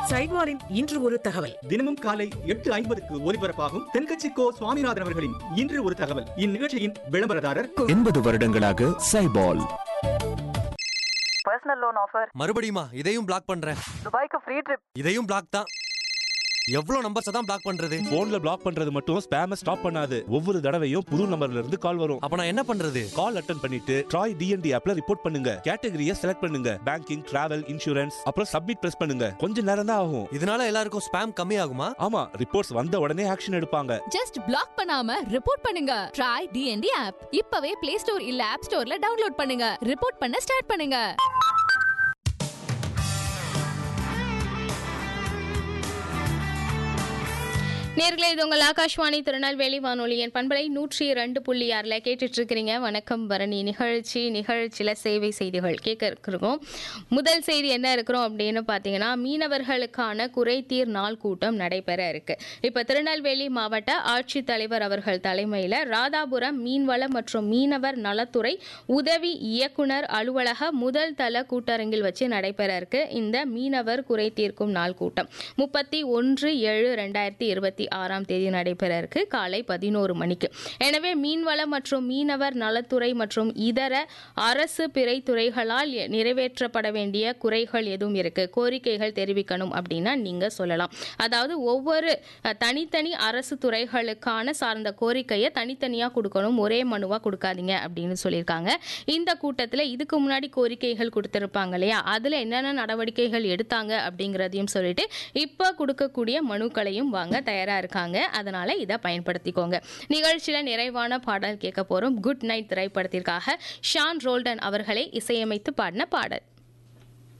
சைவாரின் இன்று ஒரு தகவல் தினமும் காலை எட்டு ஐம்பதுக்கு ஒலிபரப்பாகும் தென்கட்சி கோ சுவாமிநாதன் அவர்களின் இன்று ஒரு தகவல் இந்நிகழ்ச்சியின் விளம்பரதாரர் எண்பது வருடங்களாக சைபால் பர்சனல் லோன் ஆஃபர் மறுபடியுமா இதையும் பிளாக் பண்றேன் துபாய்க்கு ஃப்ரீ ட்ரிப் இதையும் பிளாக் தான் எவ்வளவு நம்பர்ஸ் தான் பிளாக் பண்றது போன்ல பிளாக் பண்றது மட்டும் ஸ்பேம ஸ்டாப் பண்ணாது ஒவ்வொரு தடவையும் புது நம்பர்ல இருந்து கால் வரும் அப்ப நான் என்ன பண்றது கால் அட்டன் பண்ணிட்டு ட்ராய் டிஎன்டி ஆப்ல ரிப்போர்ட் பண்ணுங்க கேட்டகரியை செலக்ட் பண்ணுங்க பேங்கிங் டிராவல் இன்சூரன்ஸ் அப்புறம் சப்மிட் பிரஸ் பண்ணுங்க கொஞ்ச நேரம் தான் ஆகும் இதனால எல்லாருக்கும் ஸ்பேம் கம்மி ஆகுமா ஆமா ரிப்போர்ட்ஸ் வந்த உடனே ஆக்ஷன் எடுப்பாங்க ஜஸ்ட் பிளாக் பண்ணாம ரிப்போர்ட் பண்ணுங்க ட்ரை டிஎன்டி ஆப் இப்பவே பிளே ஸ்டோர் இல்ல ஆப் ஸ்டோர்ல டவுன்லோட் பண்ணுங்க ரிப்போர்ட் பண்ண ஸ்டார்ட் பண்ணுங்க நேர்களே இது உங்கள் ஆகாஷ்வாணி திருநெல்வேலி வானொலியின் பண்பலை நூற்றி ரெண்டு புள்ளி ஆறில் கேட்டுட்டு இருக்கிறீங்க வணக்கம் பரணி நிகழ்ச்சி நிகழ்ச்சியில் சேவை செய்திகள் கேட்க இருக்கிறோம் முதல் செய்தி என்ன இருக்கிறோம் அப்படின்னு பார்த்தீங்கன்னா மீனவர்களுக்கான குறைதீர் நாள் கூட்டம் நடைபெற இருக்கு இப்போ திருநெல்வேலி மாவட்ட ஆட்சித்தலைவர் அவர்கள் தலைமையில் ராதாபுரம் மீன்வளம் மற்றும் மீனவர் நலத்துறை உதவி இயக்குனர் அலுவலக முதல் தள கூட்டரங்கில் வச்சு நடைபெற இருக்கு இந்த மீனவர் குறை தீர்க்கும் நாள் கூட்டம் முப்பத்தி ஒன்று ஏழு ரெண்டாயிரத்தி இருபத்தி ஆறாம் தேதி நடைபெற இருக்கு காலை பதினோரு மணிக்கு எனவே மீன்வளம் மற்றும் மீனவர் நலத்துறை மற்றும் இதர அரசு பிறை துறைகளால் நிறைவேற்றப்பட வேண்டிய குறைகள் எதுவும் இருக்கு கோரிக்கைகள் தெரிவிக்கணும் அப்படின்னா நீங்க சொல்லலாம் அதாவது ஒவ்வொரு அஹ், தனித்தனி அரசு துறைகளுக்கான சார்ந்த கோரிக்கையை தனித்தனியாக கொடுக்கணும் ஒரே மனுவாக கொடுக்காதீங்க அப்படின்னு சொல்லியிருக்காங்க இந்த கூட்டத்தில் இதுக்கு முன்னாடி கோரிக்கைகள் கொடுத்துருப்பாங்க இல்லையா அதில் என்னென்ன நடவடிக்கைகள் எடுத்தாங்க அப்படிங்கிறதையும் சொல்லிட்டு இப்போ கொடுக்கக்கூடிய மனுக்களையும் வாங்க தயாராக இருக்காங்க அதனால இதை பயன்படுத்திக்கோங்க நிகழ்ச்சியில் நிறைவான பாடல் கேட்க போகிறோம் குட் நைட் திரைப்படத்திற்காக ஷான் ரோல்டன் அவர்களை இசையமைத்து பாடின பாடல்